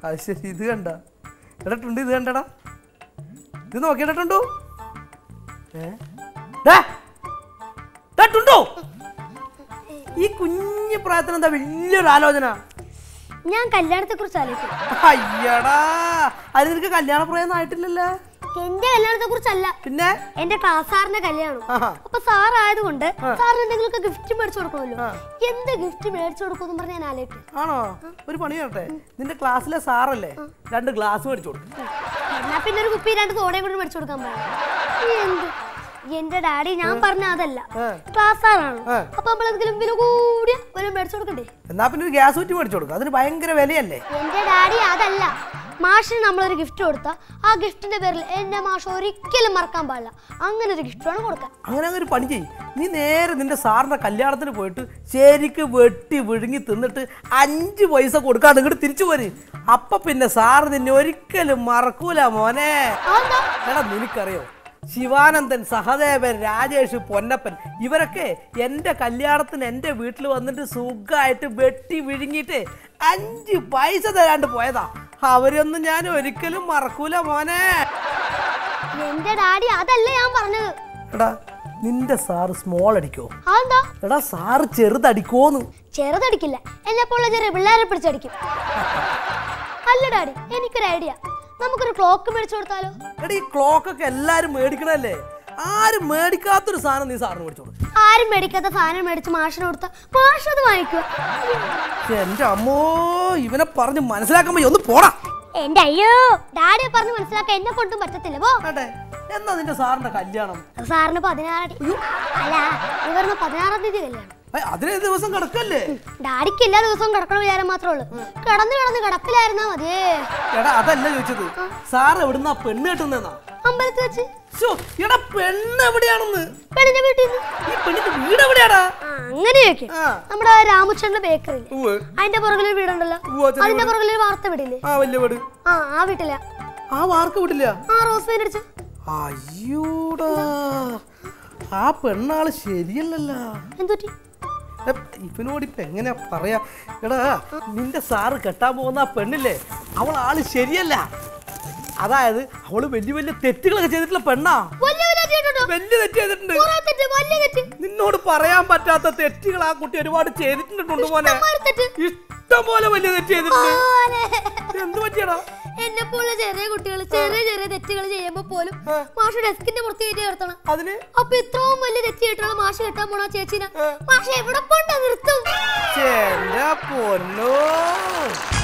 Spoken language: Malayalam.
അത് ശരി ഇത് കണ്ട എടാ ടുണ്ട് ഇത് കണ്ടടാ ഇത് നോക്കിയിടട്ടുണ്ടോ ഏ ദാ. ദാ ടുണ്ടു ഈ കുഞ്ഞു പ്രായത്തിന് എന്താ വലിയൊരു ആലോചന ഞാൻ കല്യാണത്തെ കുറിച്ച് ആലോചിക്കും അയ്യടാ അത് നിനക്ക് കല്യാണ പ്രായം ആയിട്ടില്ലല്ലോ എന്റെ കല്യാണത്തെ കുറിച്ചല്ല പിന്നെ എന്റെ ക്ലാസ് സാറിന്റെ കല്യാണം ആഹാ. അപ്പൊ സാർ ആയതുകൊണ്ട് സാറിന് എന്തെങ്കിലുമൊക്കെ ഗിഫ്റ്റ് മേടിച്ചു കൊടുക്കണമല്ലോ ആ. എന്ത് ഗിഫ്റ്റ് മേടിച്ചു കൊടുക്കും പറഞ്ഞ് ഞാൻ ആലോചിക്കും ആണോ ഒരു പണി ചെയ്യട്ടെ നിന്റെ ക്ലാസ്സിലെ സാറല്ലേ രണ്ട് ഗ്ലാസ് മേടിച്ചു കൊടുക്കും എന്നാ പിന്നെ ഒരു കുപ്പി രണ്ട് തോടയും കൊണ്ട് മേടിച്ചു കൊടുക്കാൻ പാടില്ല എന്ത് എന്റെ ഡാഡി ഞാൻ പറഞ്ഞ അതല്ല ഏ. ക്ലാസ് സാറാണ് ഏ. അപ്പൊ നമ്മൾ എന്തെങ്കിലും വില കൂടിയ വില മേടിച്ചു കൊടുക്കണ്ടേ എന്നാ പിന്നെ ഒരു ഗ്യാസ് കുറ്റി മേടിച്ചു കൊടുക്കും അതിന് ഭയങ്കര വിലയല്ലേ എന്റെ ഡാഡി അതല്ല മാഷിന് നമ്മളൊരു ഗിഫ്റ്റ് കൊടുത്താൽ ആ ഗിഫ്റ്റിന്റെ പേരിൽ എന്റെ മാഷ് ഒരിക്കലും മറക്കാൻ പാടില്ല അങ്ങനെ ഒരു ഗിഫ്റ്റ് വേണം കൊടുക്കാൻ അങ്ങനെ അങ്ങനെ ഒരു പണി ചെയ്യും നീ നേരെ നിന്റെ സാറിന്റെ കല്യാണത്തിന് പോയിട്ട് ശരിക്ക് വെട്ടി വിഴുങ്ങി തിന്നിട്ട് അഞ്ച് പൈസ കൊടുക്കാതെ ഇങ്ങോട്ട് തിരിച്ചു പോര് അപ്പൊ പിന്നെ സാറ് നിന്നെ ഒരിക്കലും മറക്കൂല മോനെ അതെന്താ എടാ നിനക്കറിയോ ശിവാനന്ദൻ സഹദേവൻ രാജേഷ് പൊന്നപ്പൻ ഇവരൊക്കെ എൻ്റെ കല്യാണത്തിന് എൻ്റെ വീട്ടിൽ വന്നിട്ട് സുഖമായിട്ട് വെട്ടി വിഴുങ്ങിയിട്ട് അഞ്ച് പൈസ തരാണ്ട് പോയതാ അവരൊന്നും ഞാൻ ഒരിക്കലും മറക്കൂല മോനെ എന്റെ ഡാഡി അതല്ല ഞാൻ പറഞ്ഞത് എടാ നിന്റെ സാറ് സ്മോൾ അടിക്കോ അതെന്താ എടാ സാറ് ചെറുതടിക്കോന്ന് ചെറുതടിക്കില്ല എന്നെ പോലുള്ള ചെറിയ പിള്ളേരെ പിടിച്ചടിക്കും അല്ല ഡാഡി എനിക്കൊരു ഐഡിയ നമുക്കൊരു ക്ലോക്ക് മേടിച്ചു കൊടുത്താലോ എടാ ഈ ക്ലോക്ക് ഒക്കെ എല്ലാരും മേടിക്കണല്ലേ ആരും മേടിക്കാത്തൊരു സാധനം നീ സാറിന് മേടിച്ചോളൂ ആരും മേടിക്കാത്ത സാധനം മേടിച്ച് മാഷിന് കൊടുത്താൽ മാഷ് അത് വാങ്ങിക്കുക എന്റെ അമ്മോ ഇവനെ പറഞ്ഞ് മനസ്സിലാക്കാൻ പറ്റും ഒന്ന് പോടാ എന്റെ അയ്യോ ഡാഡിയെ പറഞ്ഞ് മനസ്സിലാക്കാൻ എന്നെ കൊണ്ടും പറ്റത്തില്ല പോ കേട്ടെ എന്നാ നിന്റെ സാറിന്റെ കല്യാണം അത് സാറിന് പതിനാറാം തീയതി അല്ല ഇവരുടെ പതിനാറാം തീയതി കല്യാണം ഏയ്, അതിനേ ദിവസം കിടക്കല്ലേ ഡാഡിക്ക് എല്ലാ ദിവസവും കിടക്കണ വിചാരം മാത്രമേ ഉള്ളൂ കിടന്ന് കിടന്ന് കിടപ്പിലായിരുന്നാ മതിയേ എടാ അതല്ല ചോദിച്ചത് സാർ എവിടുന്നാ പെണ്ണ് കെട്ടുന്നെന്നാ അമ്പലത്തിൽ വെച്ച് ശോ, എടാ പെണ്ണ് എവിടെയാണെന്ന് പെണ്ണിന്റെ വീട്ടിൽ നിന്ന് ഈ പെണ്ണിന്റെ വീട് എവിടെയാടാ ആ, അങ്ങനെ ചോദിക്കും ആ. നമ്മുടെ രാമചന്ദ്രന്റെ ബേക്കറി ഉവ്വ്. അതിന്റെ പുറകിലൊരു വീടുണ്ടല്ലോ ഉവ്വ്, ചെറിയ അതിന്റെ പുറകിലൊരു വാർത്ത വീടില്ലേ ആ വലിയ വീട് ആ ആ വീട്ടില ആ വാർക്ക് വിടില്ല ആ റോസ് പെയിന്റ് അടിച്ചു അയ്യോടാ ആ പെണ്ണാള് ശരിയല്ലല്ലോ എന്തുറ്റി എ, ഇവനോട് ഇപ്പൊ എങ്ങനെയാ പറയാ എടാ നിന്റെ സാറ് കെട്ടാൻ പോകുന്ന ആ പെണ്ണില്ലേ അവൾ ആള് ശരിയല്ല അതായത് അവള് വലിയ വലിയ തെറ്റുകളൊക്കെ ചെയ്തിട്ടുള്ള പെണ്ണാ വലിയ വലിയ ചെയ്തിട്ടുണ്ടോ? വലിയ തെറ്റ് ചെയ്തിട്ടുണ്ട് കുറെ തെറ്റ്, വലിയ തെറ്റ്. നിന്നോട് പറയാൻ പറ്റാത്ത തെറ്റുകൾ ആ കുട്ടി ഒരുപാട് ചെയ്തിട്ടുണ്ട് മോനെ ഇഷ്ടംമാതിരി തെറ്റ്. ഇഷ്ടം പോലെ വലിയ തെറ്റ് ചെയ്തിട്ടുണ്ട് ആരെ? എന്ത് പറ്റിയടാ എന്നെ പോലെ ചെറിയ കുട്ടികൾ ചെറിയ ചെറിയ തെറ്റുകൾ ചെയ്യുമ്പോ പോലും ആ. മാഷ് ഡെസ്കിന്റെ പുറത്ത് കയറ്റി നിർത്തണം അതിന് അപ്പൊ ഇത്രയും വലിയ തെറ്റ് ചെയ്തിട്ടുള്ള മാഷ് കെട്ടാൻ പോണ ചേച്ചിനെ മാഷ് എവിടെ കൊണ്ട് നിർത്തും എന്റെ പൊന്നോ